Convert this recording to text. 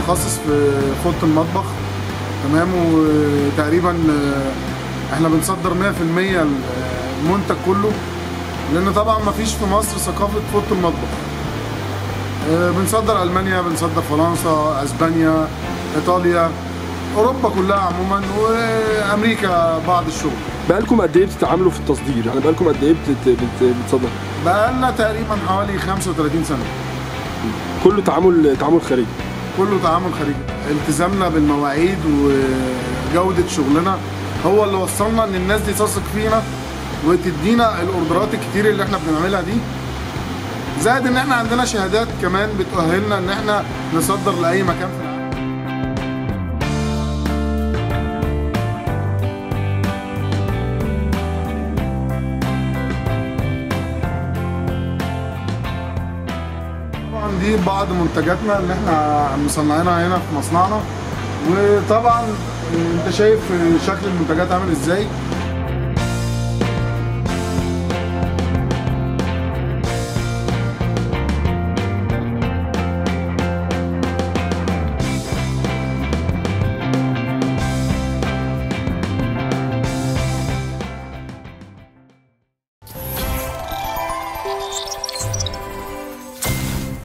متخصص في فوط المطبخ تمام وتقريبا آه، احنا بنصدر 100% المنتج كله لان طبعا ما فيش في مصر ثقافه فوط المطبخ آه، بنصدر المانيا بنصدر فرنسا اسبانيا ايطاليا اوروبا كلها عموما وامريكا بعض الشغل بقالكم قد ايه بتتعاملوا في التصدير يعني بقالكم قد ايه بتت... بت... بتصدر بقالنا تقريبا حوالي 35 سنه كله تعامل تعامل خارجي كله تعامل خارجي التزامنا بالمواعيد وجودة شغلنا هو اللي وصلنا ان الناس دي تثق فينا وتدينا الاوردرات الكتير اللي احنا بنعملها دي زائد ان احنا عندنا شهادات كمان بتؤهلنا ان احنا نصدر لاي مكان في العالم طبعا دي بعض منتجاتنا اللي احنا مصنعينها هنا في مصنعنا وطبعا انت شايف شكل المنتجات عامل ازاي